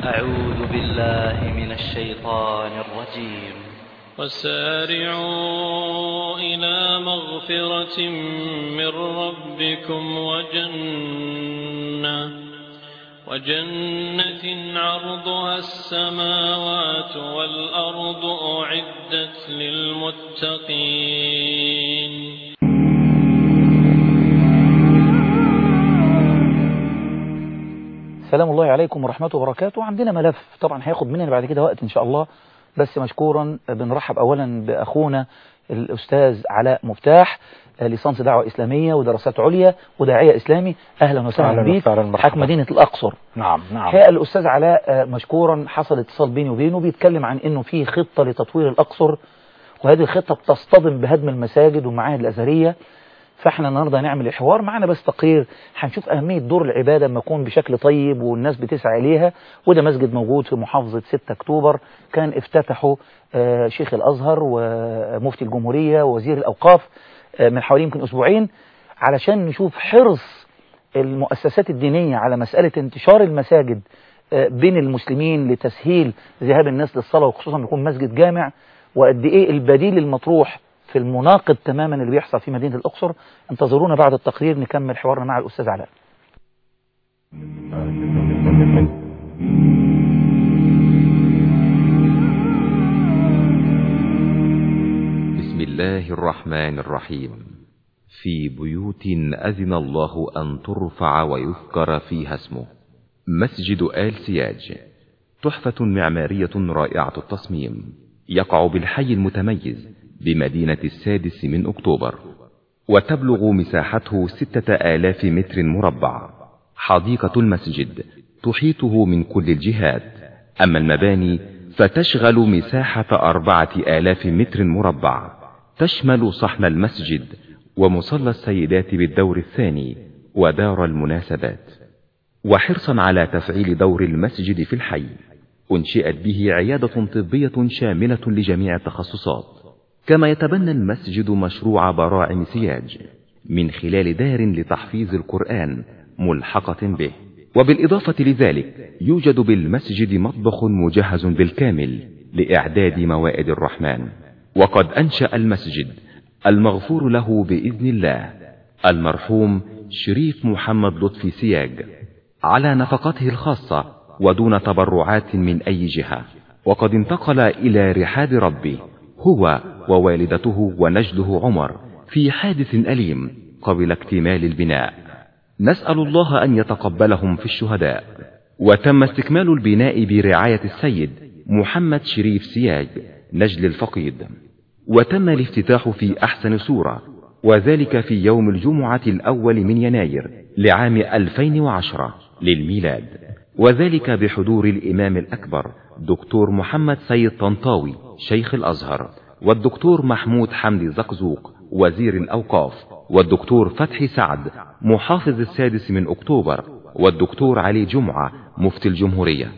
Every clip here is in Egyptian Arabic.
أعوذ بالله من الشيطان الرجيم وسارعوا إلى مغفرة من ربكم وجنة وجنة عرضها السماوات والأرض أعدت للمتقين سلام الله عليكم ورحمته وبركاته عندنا ملف طبعا هياخد مننا بعد كده وقت إن شاء الله بس مشكورا بنرحب أولا بأخونا الأستاذ علاء مفتاح ليسانس دعوة إسلامية ودراسات عليا وداعية إسلامي أهلا وسهلا أهلا بيك وسهلا، مرحبا. حاكم مدينة الأقصر نعم نعم الحقيقة الأستاذ علاء مشكورا حصل اتصال بيني وبينه بيتكلم عن أنه في خطة لتطوير الأقصر وهذه الخطة بتصطدم بهدم المساجد والمعاهد الأزهرية فاحنا النهارده هنعمل الحوار معانا بس تقرير هنشوف أهمية دور العبادة لما يكون بشكل طيب والناس بتسعى إليها وده مسجد موجود في محافظة 6 أكتوبر كان افتتحه آه، شيخ الأزهر ومفتي الجمهورية ووزير الأوقاف آه، من حوالي يمكن أسبوعين علشان نشوف حرص المؤسسات الدينية على مسألة انتشار المساجد آه، بين المسلمين لتسهيل ذهاب الناس للصلاة وخصوصا يكون مسجد جامع وقد ايه البديل المطروح في المناقض تماما اللي بيحصل في مدينة الأقصر انتظرونا بعد التقرير نكمل حوارنا مع الأستاذ علاء بسم الله الرحمن الرحيم في بيوت أذن الله أن ترفع ويذكر فيها اسمه مسجد آل سياج تحفة معمارية رائعة التصميم يقع بالحي المتميز بمدينة السادس من أكتوبر وتبلغ مساحته ستة آلاف متر مربع حديقة المسجد تحيطه من كل الجهات أما المباني فتشغل مساحة أربعة آلاف متر مربع تشمل صحن المسجد ومصلى السيدات بالدور الثاني ودار المناسبات وحرصا على تفعيل دور المسجد في الحي أنشئت به عيادة طبية شاملة لجميع التخصصات كما يتبنى المسجد مشروع براعم سياج من خلال دار لتحفيظ القرآن ملحقة به وبالإضافة لذلك يوجد بالمسجد مطبخ مجهز بالكامل لإعداد موائد الرحمن وقد أنشأ المسجد المغفور له بإذن الله المرحوم شريف محمد لطفي سياج على نفقته الخاصة ودون تبرعات من أي جهة وقد انتقل إلى رحاب ربه هو ووالدته ونجده عمر في حادث أليم قبل اكتمال البناء نسأل الله أن يتقبلهم في الشهداء وتم استكمال البناء برعاية السيد محمد شريف سياج نجل الفقيد وتم الافتتاح في أحسن صورة وذلك في يوم الجمعة الأول من يناير لعام 2010 للميلاد وذلك بحضور الإمام الأكبر دكتور محمد سيد طنطاوي شيخ الأزهر والدكتور محمود حمدي زقزوق وزير الأوقاف والدكتور فتحي سعد محافظ السادس من أكتوبر والدكتور علي جمعة مفتي الجمهورية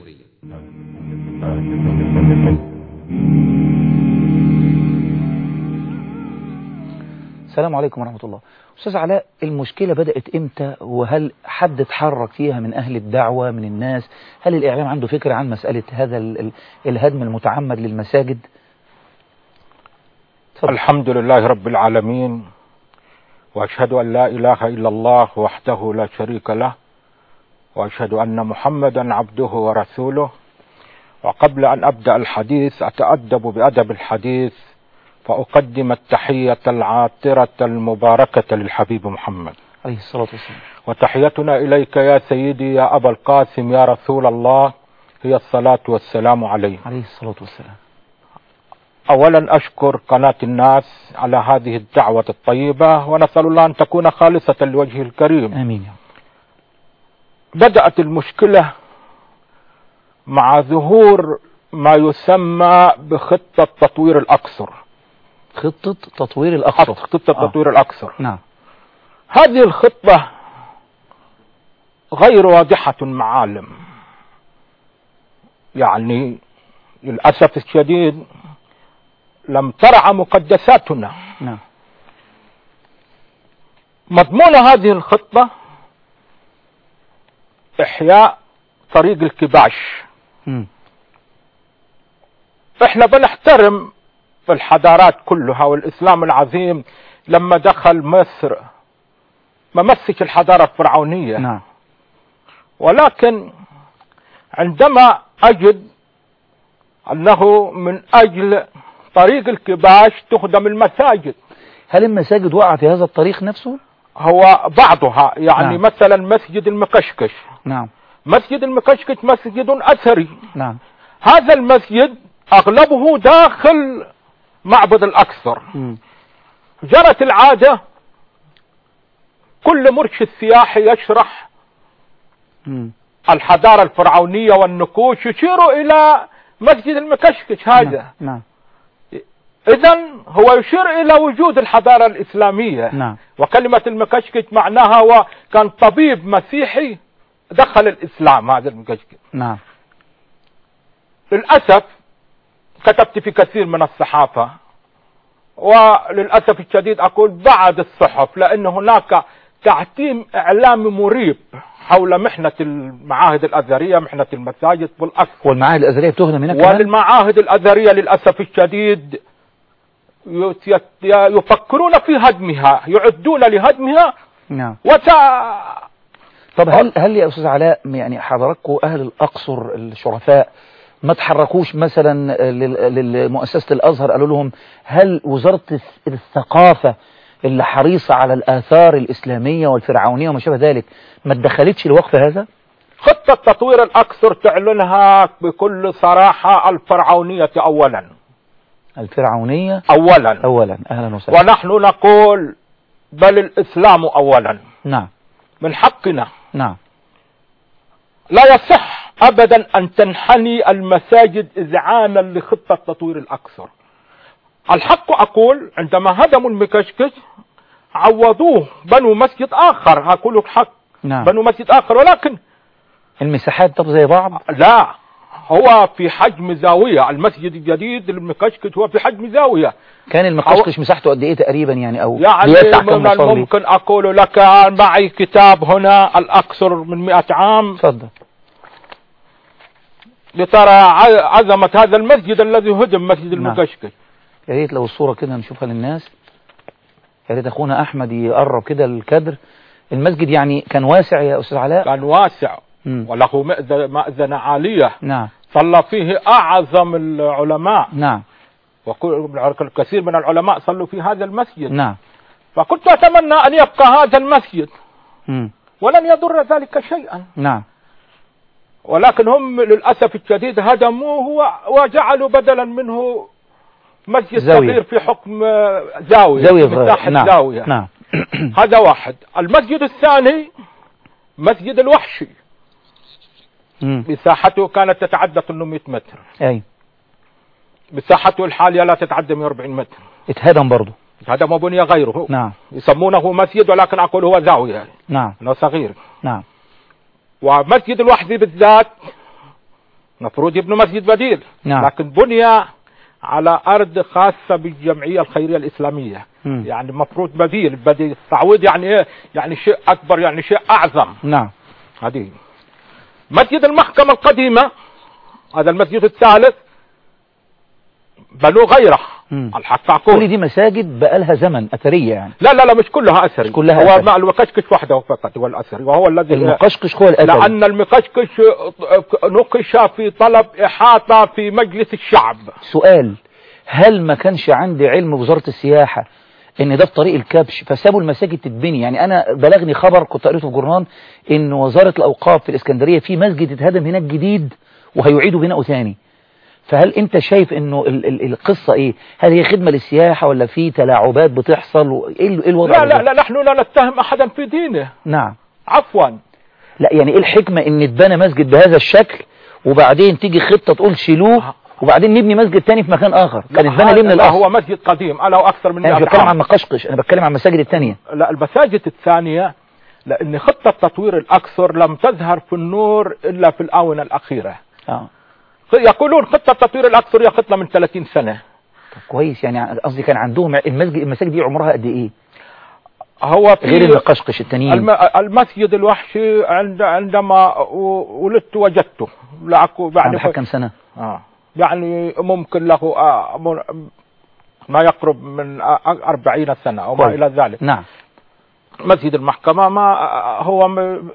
السلام عليكم ورحمة الله أستاذ علاء المشكلة بدأت إمتى وهل حد اتحرك فيها من أهل الدعوة من الناس هل الإعلام عنده فكرة عن مسألة هذا ال- ال- الهدم المتعمد للمساجد تفضل. الحمد لله رب العالمين وأشهد أن لا إله إلا الله وحده لا شريك له وأشهد أن محمدا عبده ورسوله وقبل أن أبدأ الحديث أتأدب بأدب الحديث فأقدم التحية العاطرة المباركة للحبيب محمد عليه الصلاة والسلام وتحيتنا إليك يا سيدي يا أبا القاسم يا رسول الله هي الصلاة والسلام عليه عليه الصلاة والسلام أولا أشكر قناة الناس على هذه الدعوة الطيبة ونسأل الله أن تكون خالصة لوجهه الكريم آمين يا رب. بدأت المشكلة مع ظهور ما يسمى بخطة تطوير الأقصر خطة تطوير الأقصر خطة آه. تطوير الأقصر نعم هذه الخطة غير واضحة المعالم يعني للأسف الشديد لم ترعى مقدساتنا نعم مضمون هذه الخطة إحياء طريق الكباش مم. احنا بنحترم الحضارات كلها والاسلام العظيم لما دخل مصر ما مسك الحضارة الفرعونية نعم ولكن عندما أجد أنه من أجل طريق الكباش تخدم المساجد هل المساجد وقع في هذا الطريق نفسه هو بعضها يعني نعم. مثلا مسجد المكشكش نعم مسجد المكشكش مسجد أثري نعم هذا المسجد أغلبه داخل معبد الأقصر مم. جرت العادة كل مرشد سياحي يشرح مم. الحضارة الفرعونية والنقوش يشير إلى مسجد المكشكش هذا نعم إذا هو يشير إلى وجود الحضارة الإسلامية نعم وكلمة المكشكش معناها هو كان طبيب مسيحي دخل الإسلام هذا المكشكش نعم للأسف كتبت في كثير من الصحافة وللأسف الشديد أقول بعد الصحف لأن هناك تعتيم إعلامي مريب حول محنة المعاهد الأزهرية محنة المساجد والأكثر والمعاهد الازهريه بتهدم هناك كمان؟ وللمعاهد الأزهرية للأسف الشديد يت- يت- يفكرون في هدمها يعدون لهدمها نعم وتا طب هل هل يا استاذ علاء يعني حضراتكم اهل الاقصر الشرفاء ما تحركوش مثلا لل- لمؤسسه الازهر قالوا لهم هل وزاره الث- الثقافه اللي حريصه على الاثار الاسلاميه والفرعونيه وما شابه ذلك ما اتدخلتش لوقف هذا؟ خطة تطوير الأقصر تعلنها بكل صراحة الفرعونية أولا الفرعونيه أولا اولا اهلا وسهلا ونحن نقول بل الإسلام أولا نعم من حقنا نعم لا يصح أبدا أن تنحني المساجد إذعانا لخطة تطوير الأقصر الحق أقول عندما هدموا المكشكش عوضوه بنوا مسجد آخر أقول الحق نعم بنوا مسجد آخر ولكن المساحات طب زي بعض لا هو في حجم زاوية المسجد الجديد المكشكش هو في حجم زاوية كان المقشقش مساحته قد ايه تقريبا يعني او يعني بيسع كم من مصلي الممكن أقول لك معي كتاب هنا الأقصر من مئة عام اتفضل لترى ع- عظمة هذا المسجد الذي هدم مسجد نعم. المكشكش يا ريت لو الصورة كده نشوفها للناس يا ريت اخونا احمد يقرب كده الكادر المسجد يعني كان واسع يا استاذ علاء كان واسع مم. وله مأذ- مأذنة عالية نعم صلى فيه أعظم العلماء نعم وكل- الكثير من العلماء صلوا في هذا المسجد نعم فكنت أتمنى أن يبقى هذا المسجد مم. ولن يضر ذلك شيئا نعم ولكن هم للأسف الشديد هدموه و- وجعلوا بدلا منه مسجد زاوية. صغير في حكم آه، زاوية زاوية في صغيرة مساحة نعم زاوية نعم هذا واحد المسجد الثاني مسجد الوحشي مم. مساحته كانت تتعدى 800 متر اي مساحته الحالية لا تتعدى 140 متر اتهدم برضه هذا ما بني غيره نعم يسمونه مسجد ولكن أقول هو زاوية نعم أنه صغير نعم ومسجد الوحدي بالذات مفروض يبنوا مسجد بديل نعم. لكن بني على أرض خاصة بالجمعية الخيرية الإسلامية مم. يعني مفروض بديل بديل التعويض يعني إيه يعني شيء أكبر يعني شيء أعظم نعم هذه مسجد المحكمة القديمة هذا المسجد الثالث بنوا غيره مم. الحق كل أقول دي مساجد بقالها زمن اثريه يعني لا لا لا مش كلها أثري مش كلها هو أثري. مع الوكشكش وحده فقط هو الأثري وهو الذي المقشقش هو الاثري لأن المقشكش نقش في طلب إحاطة في مجلس الشعب سؤال هل ما كانش عندي علم وزارة السياحة ان ده في طريق الكبش فسابوا المساجد تتبني يعني انا بلغني خبر كنت قريته في جورنال ان وزارة الاوقاف في الاسكندرية في مسجد اتهدم هناك جديد وهيعيدوا بناؤه ثاني فهل انت شايف انه ال ال القصة ايه هل هي خدمة للسياحة ولا في تلاعبات بتحصل و- ايه ال- إيه الوضع لا لا بالظبط؟ لا نحن لا نتهم أحدا في دينه نعم عفوا لا يعني ايه الحكمة ان اتبنى مسجد بهذا الشكل وبعدين تيجي خطة تقول شيلوه وبعدين نبني مسجد تاني في مكان اخر كان لا، اتبنى ليه من لا، الاصل هو مسجد قديم أنا وأكثر من انا مش 100 بتكلم عام. عن مقشقش انا بتكلم عن المساجد التانية لا المساجد الثانية لأن خطة تطوير الأقصر لم تظهر في النور إلا في الآونة الأخيرة اه يقولون خطة تطوير الأقصر هي خطة من 30 سنة طب كويس يعني قصدي كان عندهم المسجد المساجد دي عمرها قد ايه هو في غير المقشقش التانيين الم... المسجد الوحشي عند عندما و- ولدت وجدته لعكو بعد عند كم سنة آه. يعني ممكن له آه م- ما يقرب من آه أربعين سنة أو ما كويس. إلى ذلك نعم مسجد المحكمة ما آه، هو م...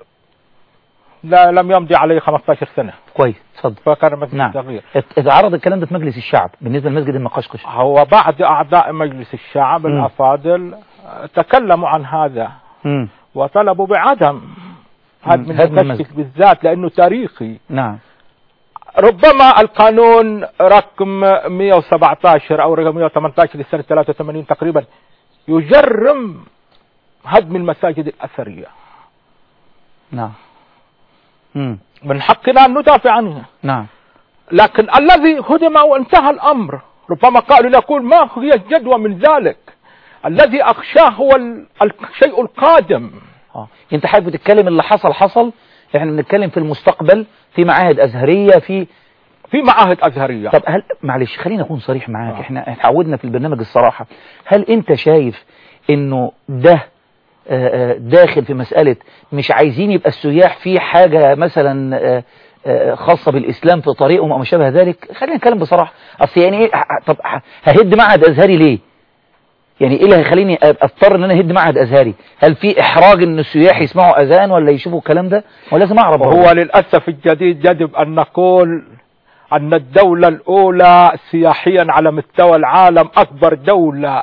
لا لم يمضي عليه 15 سنة كويس اتفضل فكان مسجد نعم صغير ات- اتعرض الكلام ده في مجلس الشعب بالنسبة لمسجد المقشقش هو بعض أعضاء مجلس الشعب مم. الأفاضل آه، تكلموا عن هذا مم. وطلبوا بعدم هدم هدم المسجد بالذات لأنه تاريخي نعم ربما القانون رقم 117 او رقم 118 لسنه 83 تقريبا يجرم هدم المساجد الاثريه نعم مم. من حقنا ان ندافع عنها نعم لكن الذي هدم وانتهى الامر ربما قالوا نقول ما هي الجدوى من ذلك الذي اخشاه هو ال- الشيء القادم اه انت حضرتك بتتكلم اللي حصل حصل احنا بنتكلم في المستقبل في معاهد ازهريه في في معاهد ازهريه طب هل معلش خليني اكون صريح معاك آه. احنا اتعودنا في البرنامج الصراحه هل انت شايف انه ده آه، آه، داخل في مساله مش عايزين يبقى السياح في حاجه مثلا آه، آه، خاصه بالاسلام في طريقهم او ما شابه ذلك خلينا نتكلم بصراحه اصل يعني ايه ه- طب ه- ههد معهد ازهري ليه يعني ايه اللي هيخليني أ- اضطر ان انا اهد معهد ازهري هل في احراج ان السياح يسمعوا اذان ولا يشوفوا الكلام ده ولازم اعرف هو برضه. للأسف الجديد يجب أن نقول أن الدولة الأولى سياحيا على مستوى العالم أكبر دولة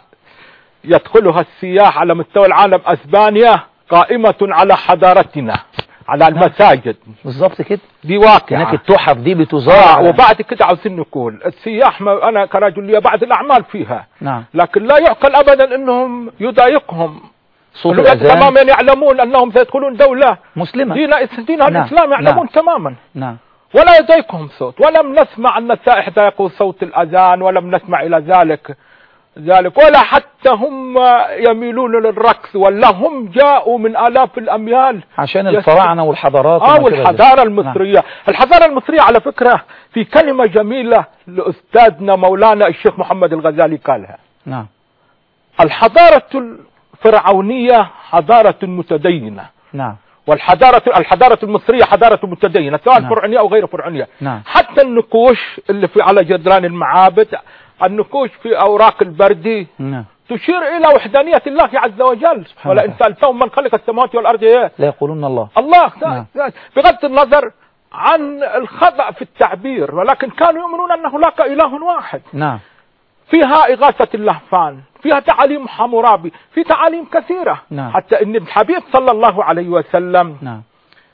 يدخلها السياح على مستوى العالم أسبانيا قائمة على حضارتنا على المساجد بالظبط كده دي واقعة هناك التحف دي آه بتزار وبعد كده عاوزين نقول السياح ما أنا كرجل لي بعض الأعمال فيها نعم لكن لا يعقل أبدا أنهم يضايقهم صوت أنهم الاذان تماما يعلمون أنهم سيدخلون دولة مسلمه دين دينها نعم، الإسلام يعلمون نعم. تماما نعم ولا يضايقهم صوت ولم نسمع أن السائح ضايقوا صوت الأذان ولم نسمع إلى ذلك ذلك ولا حتى هم يميلون للرقص ولا هم جاءوا من آلاف الأميال عشان يس- الفراعنه والحضارات اه وما شابه ذلك. والحضارة المصرية الحضارة المصرية على فكرة في كلمة جميلة لأستاذنا مولانا الشيخ محمد الغزالي قالها نعم الحضارة الفرعونية حضارة متدينة نعم والحضارة الحضارة المصرية حضارة متدينة سواء نعم. فرعونية أو غير فرعونية نعم حتى النقوش اللي في على جدران المعابد النقوش في أوراق البردي نعم تشير إلى وحدانية الله عز وجل سبحان ولئن الله. سألتهم من خلق السماوات والأرض إيه؟ لا يقولون الله الله نعم. بغض النظر عن الخطأ في التعبير ولكن كانوا يؤمنون أن هناك إله واحد نعم فيها إغاثة اللهفان فيها تعاليم حمورابي في تعاليم كثيرة نعم. حتى أن الحبيب صلى الله عليه وسلم نعم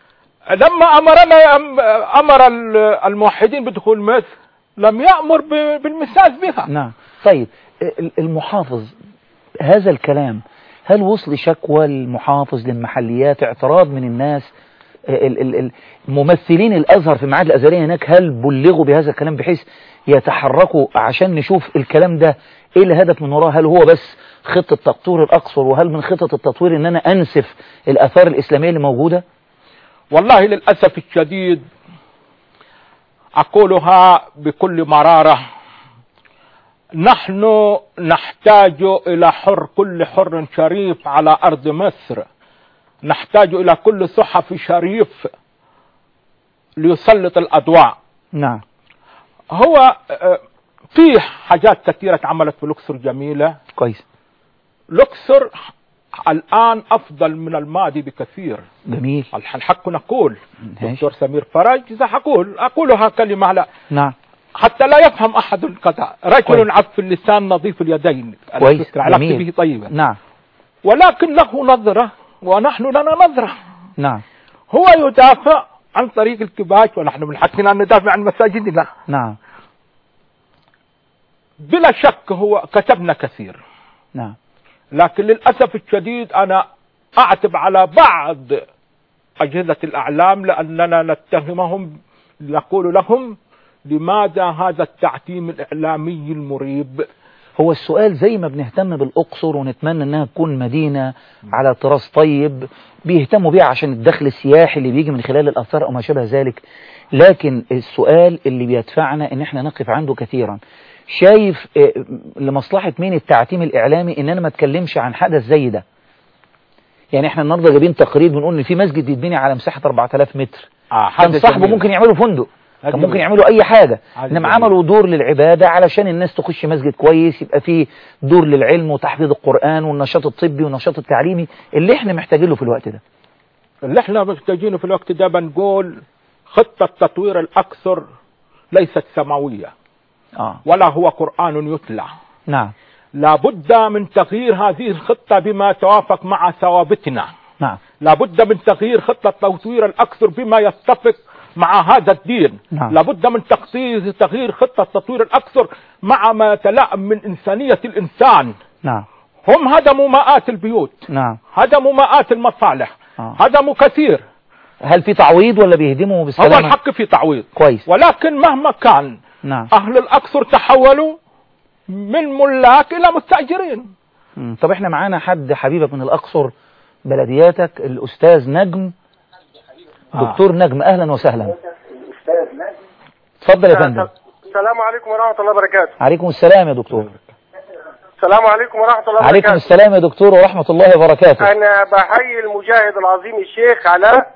لما أمرنا أمر الموحدين بدخول مصر لم يأمر ب- بالمساس بها نعم طيب ال- المحافظ هذا الكلام هل وصل شكوى المحافظ للمحليات اعتراض من الناس ال- ال- ال- ممثلين الازهر في المعاهد الازهريه هناك هل بلغوا بهذا الكلام بحيث يتحركوا عشان نشوف الكلام ده ايه الهدف من وراه هل هو بس خطه تطوير الاقصر وهل من خطط التطوير ان انا انسف الاثار الاسلاميه اللي موجوده والله للأسف الشديد أقولها بكل مرارة نحن نحتاج إلى حر كل حر شريف على أرض مصر نحتاج إلى كل صحفي شريف ليسلط الأضواء نعم هو آه، فيه حاجات كثيرة اتعملت في لوكسور جميلة كويس لوكسور الآن أفضل من الماضي بكثير جميل الحق نقول ماشي. دكتور سمير فرج إذا أقول أقولها كلمة على نعم حتى لا يفهم أحد القطع رجل كويس. عف اللسان نظيف اليدين كويس الفكرة علاقتي جميل به طيبة نعم ولكن له نظرة ونحن لنا نظرة نعم هو يدافع عن طريق الكباش ونحن من حقنا أن ندافع عن مساجدنا نعم بلا شك هو كتبنا كثير نعم لكن للأسف الشديد أنا أعتب على بعض أجهزة الأعلام لأننا نتهمهم نقول لهم لماذا هذا التعتيم الإعلامي المريب هو السؤال زي ما بنهتم بالأقصر ونتمنى انها تكون مدينة على طراز طيب بيهتموا بيها عشان الدخل السياحي اللي بيجي من خلال الآثار أو ما شابه ذلك لكن السؤال اللي بيدفعنا ان احنا نقف عنده كثيرا شايف آه، لمصلحة مين التعتيم الإعلامي ان انا ما اتكلمش عن حدث زي ده يعني احنا النهارده جايبين تقرير بنقول ان في مسجد يتبني على مساحه 4000 متر آه كان هذا صاحبه جميل. ممكن يعملوا فندق هذا كان ممكن جميل. يعملوا اي حاجه هذا انما جميل. عملوا دور للعباده علشان الناس تخش مسجد كويس يبقى فيه دور للعلم وتحفيظ القران والنشاط الطبي والنشاط التعليمي اللي احنا محتاجين له في الوقت ده اللي احنا محتاجينه في الوقت ده بنقول خطة تطوير الأكثر ليست سماوية اه ولا هو قرآن يتلى نعم لابد من تغيير هذه الخطة بما يتوافق مع ثوابتنا نعم لابد من تغيير خطة تطوير الأكثر بما يتفق مع هذا الدين نعم. لابد من تقصير تغيير خطة تطوير الأكثر مع ما يتلائم من إنسانية الإنسان نعم هم هدموا مئات البيوت نعم هدموا مئات المصالح آه. هدموا كثير هل في تعويض ولا بيهدموا هو بالسلامه الحق في تعويض كويس ولكن مهما كان نعم أهل الأقصر تحولوا من ملاك إلى مستأجرين مم. طب احنا معانا حد حبيبك من الاقصر بلدياتك الاستاذ نجم دكتور نجم اهلا وسهلا اتفضل يا فندم السلام عليكم ورحمة الله وبركاته عليكم السلام يا دكتور السلام عليكم ورحمة الله عليكم وبركاته السلام يا دكتور ورحمة الله وبركاته أنا بحيي المجاهد العظيم الشيخ علاء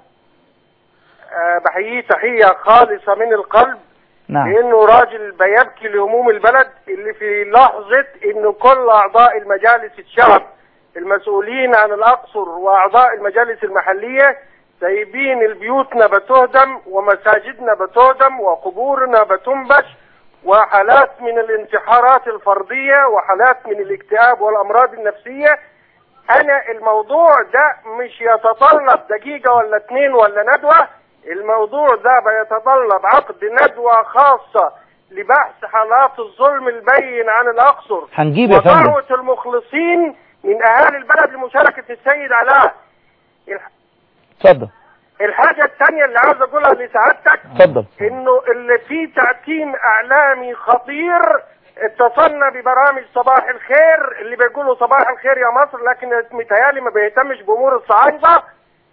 آه، بحييه تحية خالصة من القلب نعم لأنه راجل بيبكي لهموم البلد اللي في لحظة إنه كل أعضاء المجالس الشعب المسؤولين عن الأقصر وأعضاء المجالس المحلية سايبين البيوتنا بتهدم ومساجدنا بتهدم وقبورنا بتنبش وحالات من الانتحارات الفردية وحالات من الاكتئاب والأمراض النفسية أنا الموضوع ده مش يتطلب دقيقة ولا اتنين ولا ندوة الموضوع ده بيتطلب عقد ندوة خاصة لبحث حالات الظلم البين عن الأقصر هنجيب يا فندم ودعوة المخلصين من أهالي البلد لمشاركة السيد علاء الح- اتفضل الحاجة الثانية اللي عاوز أقولها لسعادتك اتفضل انه اللي فيه تعتيم اعلامي خطير اتصلنا ببرامج صباح الخير اللي بيقولوا صباح الخير يا مصر لكن متهيالي ما بيهتمش بامور الصعايده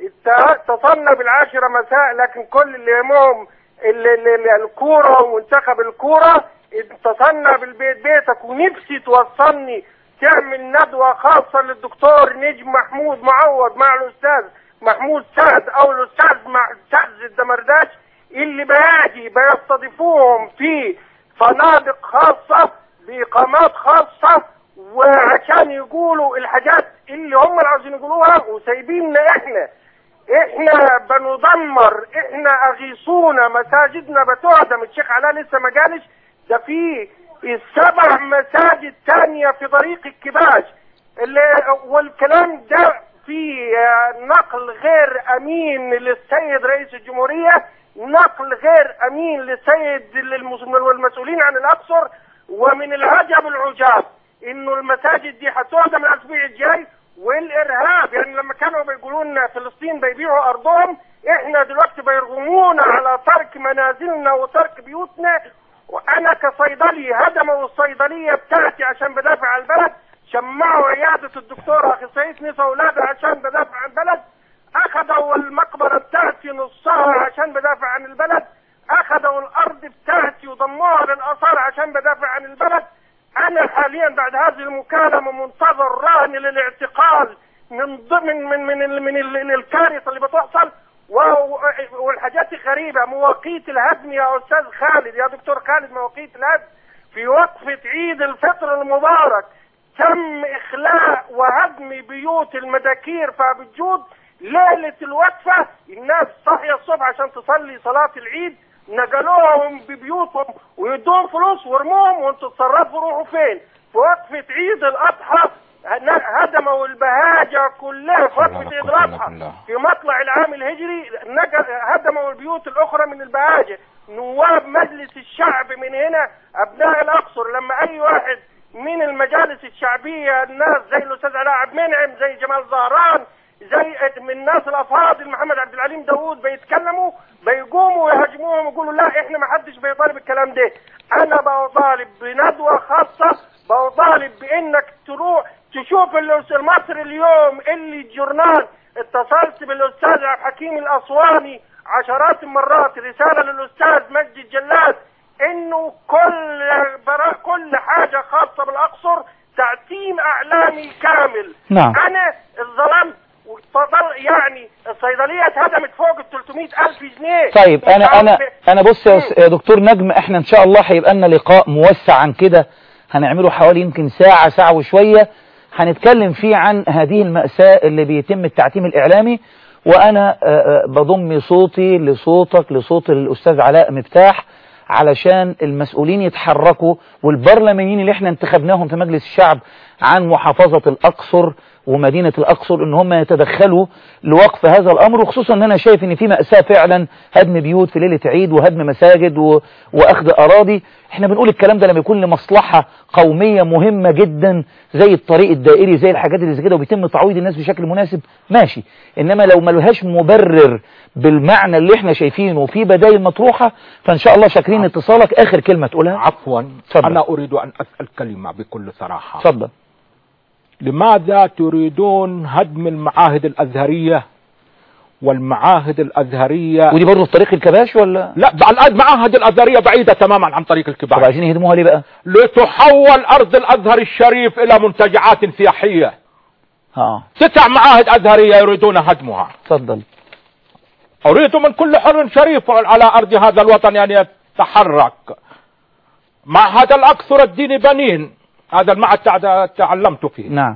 ات- اتصلنا بالعاشرة مساء لكن كل اللي يهمهم ال- ال- ال- الكورة ومنتخب الكورة اتصلنا بالبيت بيتك ونفسي توصلني تعمل ندوة خاصة للدكتور نجم محمود معوض مع الأستاذ محمود سعد أو الأستاذ معتز الدمرداش اللي بيجي بيستضيفوهم في فنادق خاصة بإقامات خاصة وعشان يقولوا الحاجات اللي هم اللي عاوزين يقولوها وسايبيننا احنا احنا بندمر احنا اغيصونا مساجدنا بتهدم الشيخ علاء لسه ما قالش ده في السبع مساجد تانية في طريق الكباش اللي والكلام ده في آه، نقل غير امين للسيد رئيس الجمهورية نقل غير امين للسيد المس- والمسؤولين عن الاقصر ومن العجب العجاب انه المساجد دي هتهدم الاسبوع الجاي والارهاب يعني لما كانوا بيقولوا لنا فلسطين بيبيعوا ارضهم احنا دلوقتي بيرغمونا على ترك منازلنا وترك بيوتنا وانا كصيدلي هدموا الصيدليه بتاعتي عشان بدافع عن البلد شمعوا عياده الدكتوره اخصائيه نساء اولادها عشان بدافع عن البلد اخذوا المقبره بتاعتي نصها عشان بدافع عن البلد اخذوا الارض بتاعتي وضموها للاثار عشان بدافع عن البلد انا حاليا بعد هذه المكالمه منتظر رهن للاعتقال من ضمن من من ال- من ال- ال- الكارثه اللي بتحصل و- والحاجات غريبه مواقيت الهدم يا استاذ خالد يا دكتور خالد مواقيت الهدم في وقفه عيد الفطر المبارك تم اخلاء وهدم بيوت المداكير في ابو الجود ليله الوقفه الناس صاحيه الصبح عشان تصلي صلاه العيد نقلوهم ببيوتهم ويدوهم فلوس ورموهم وانتوا تصرفوا روحوا فين في وقفه عيد الاضحى هن- هدموا البهاجه كلها في وقفه عيد الاضحى في مطلع العام الهجري نقل هدموا البيوت الاخرى من البهاجه نواب مجلس الشعب من هنا ابناء الاقصر لما اي واحد من المجالس الشعبيه الناس زي الاستاذ علاء عبد المنعم زي جمال زهران زي من الناس الافاضل محمد عبد العليم داوود بيتكلموا بيقوموا يهاجموهم ويقولوا لا احنا ما حدش بيطالب الكلام ده انا بطالب بندوه خاصه بطالب بانك تروح تشوف الأس- المصري اليوم اللي الجورنال اتصلت بالاستاذ عبد الحكيم الاسواني عشرات المرات رساله للاستاذ مجدي الجلاد انه كل برا كل حاجه خاصه بالاقصر تعتيم اعلامي كامل نعم. انا اتظلمت وتفضل يعني الصيدليه اتهدمت فوق ال 300 الف جنيه طيب انا ومش انا عارف- انا بص يا إيه؟ س- يا دكتور نجم احنا ان شاء الله هيبقى لنا لقاء موسع عن كده هنعمله حوالي يمكن ساعة ساعة وشوية هنتكلم فيه عن هذه المأساة اللي بيتم التعتيم الإعلامي وأنا آه، آه، بضم صوتي لصوتك لصوت الأستاذ علاء مفتاح علشان المسؤولين يتحركوا والبرلمانيين اللي احنا انتخبناهم في مجلس الشعب عن محافظة الأقصر ومدينة الأقصر ان هم يتدخلوا لوقف هذا الأمر وخصوصا ان انا شايف ان في مأساة فعلا هدم بيوت في ليلة عيد وهدم مساجد و... واخذ أراضي احنا بنقول الكلام ده لما يكون لمصلحة قومية مهمة جدا زي الطريق الدائري زي الحاجات اللي زي كده وبيتم تعويض الناس بشكل مناسب ماشي انما لو ملهاش مبرر بالمعنى اللي احنا شايفينه وفي بدايل مطروحة فان شاء الله شاكرين اتصالك اخر كلمة تقولها عفوا تفضل. أنا أريد أن أسأل كلمة بكل صراحة اتفضل لماذا تريدون هدم المعاهد الأزهرية والمعاهد الأزهرية ودي برضه في طريق الكباش ولا لا بقى الآن المعاهد الأزهرية بعيدة تماما عن طريق طب الكبار عايزين يهدموها ليه بقى لتحول أرض الأزهر الشريف إلى منتجعات سياحية اه تسع معاهد أزهرية يريدون هدمها اتفضل أريد من كل حر شريف على أرض هذا الوطن أن يتحرك معهد الأقصر الديني بنين هذا المعهد تع- تعلمت فيه نعم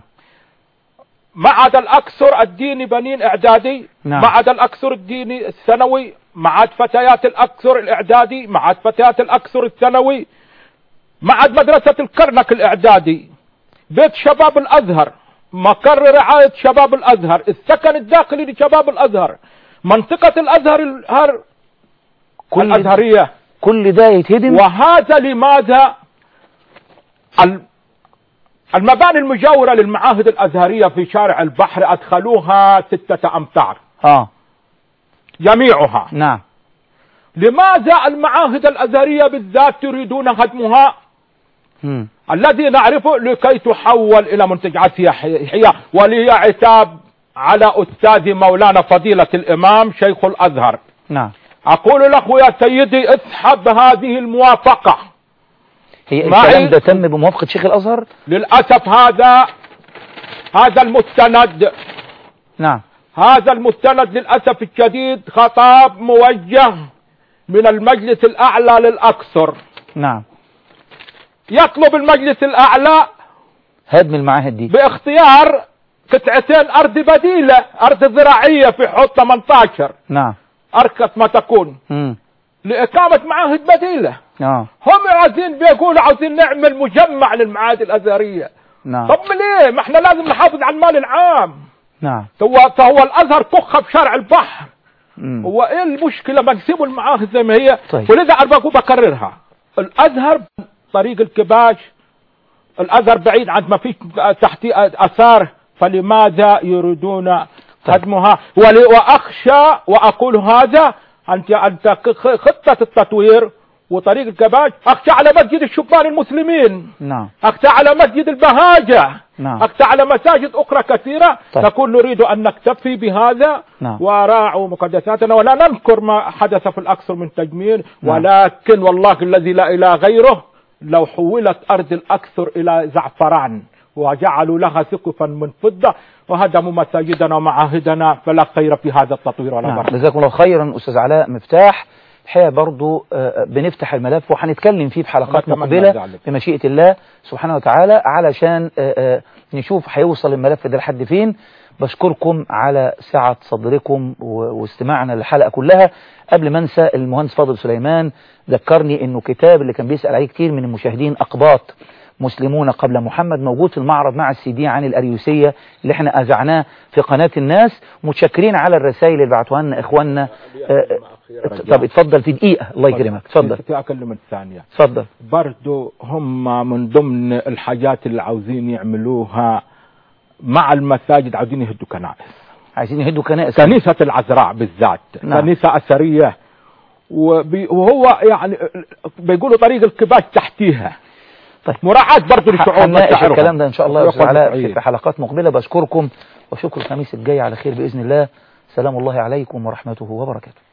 معهد الأقصر الديني بنين إعدادي نعم. معهد الأقصر الديني الثانوي معهد فتيات الأقصر الإعدادي معهد فتيات الأقصر الثانوي معهد مدرسة الكرنك الإعدادي بيت شباب الأزهر مقر رعاية شباب الأزهر السكن الداخلي لشباب الأزهر منطقة الأزهر الهر كل الأزهرية كل ده يتهدم وهذا لماذا ال- المباني المجاورة للمعاهد الأزهرية في شارع البحر أدخلوها ستة أمتار اه جميعها نعم لماذا المعاهد الأزهرية بالذات تريدون هدمها مم. الذي نعرفه لكي تحول إلى منتجعات سياحية ولي عتاب على أستاذ مولانا فضيلة الإمام شيخ الأزهر نعم أقول له يا سيدي اسحب هذه الموافقة هي معي- الكلام ده تم بموافقة شيخ الأزهر للأسف هذا هذا المستند نعم هذا المستند للأسف الشديد خطاب موجه من المجلس الأعلى للأقصر نعم يطلب المجلس الأعلى هدم المعاهد دي باختيار قطعتين أرض بديلة أرض زراعية في حوض 18 نعم أرخص ما تكون مم. لإقامة معاهد بديلة اه هم عايزين بيقولوا عاوزين نعمل مجمع للمعاهد الأزهرية نعم طب ليه ما احنا لازم نحافظ على المال العام نعم هو فهو الازهر كخه بشارع البحر مم. هو ايه المشكله ما نسيبوا المعاهد زي ما هي طيب. ولذا انا بقول بكررها الازهر طريق الكباش الازهر بعيد عن ما فيش تحتي اثار فلماذا يريدون هدمها ولي- واخشى واقول هذا انت انت ك- خطه التطوير وطريق الكباش اخشى على مسجد الشبان المسلمين نعم أخشى على مسجد البهاجة نعم. أخشى على مساجد أخرى كثيرة طيب. نقول نريد أن نكتفي بهذا نعم. وراعوا مقدساتنا ولا ننكر ما حدث في الأقصر من تجميل نعم. ولكن والله الذي لا إله غيره لو حولت أرض الأقصر إلى زعفران وجعلوا لها سقفا من فضة وهدموا مساجدنا ومعاهدنا فلا خير في هذا التطوير ولا نعم بركة جزاكم الله خيرا أستاذ علاء مفتاح الحقيقة برضو آه، بنفتح الملف وهنتكلم فيه في حلقات نتمنى مقبلة ذلك. بمشيئة الله سبحانه وتعالى علشان آه، آه، نشوف هيوصل الملف ده لحد فين بشكركم على سعة صدركم و- واستماعنا للحلقة كلها قبل ما انسى المهندس فاضل سليمان ذكرني انه كتاب اللي كان بيسأل عليه كتير من المشاهدين أقباط مسلمون قبل محمد موجود في المعرض مع السي دي عن الأريوسية اللي احنا أذعناه في قناة الناس متشكرين على الرسائل اللي بعتوها لنا إخواننا آه، آه، طب اتفضل في دقيقة الله يكرمك اتفضل في أكلم الثانية اتفضل برضو هم من ضمن الحاجات اللي عاوزين يعملوها مع المساجد عاوزين يهدوا كنائس عايزين يهدوا كنائس كنيسة العذراء بالذات نعم. كنيسة أثرية وبي- وهو يعني بيقولوا طريق الكباش تحتيها طيب. مراعاة برضو لشعوب هنناقش مشاعرهم. الكلام ده ان شاء الله يا استاذ ويقول علاء بالتعيين. في في حلقات مقبله بشكركم واشوفكم الخميس الجاي على خير باذن الله سلام الله عليكم ورحمته وبركاته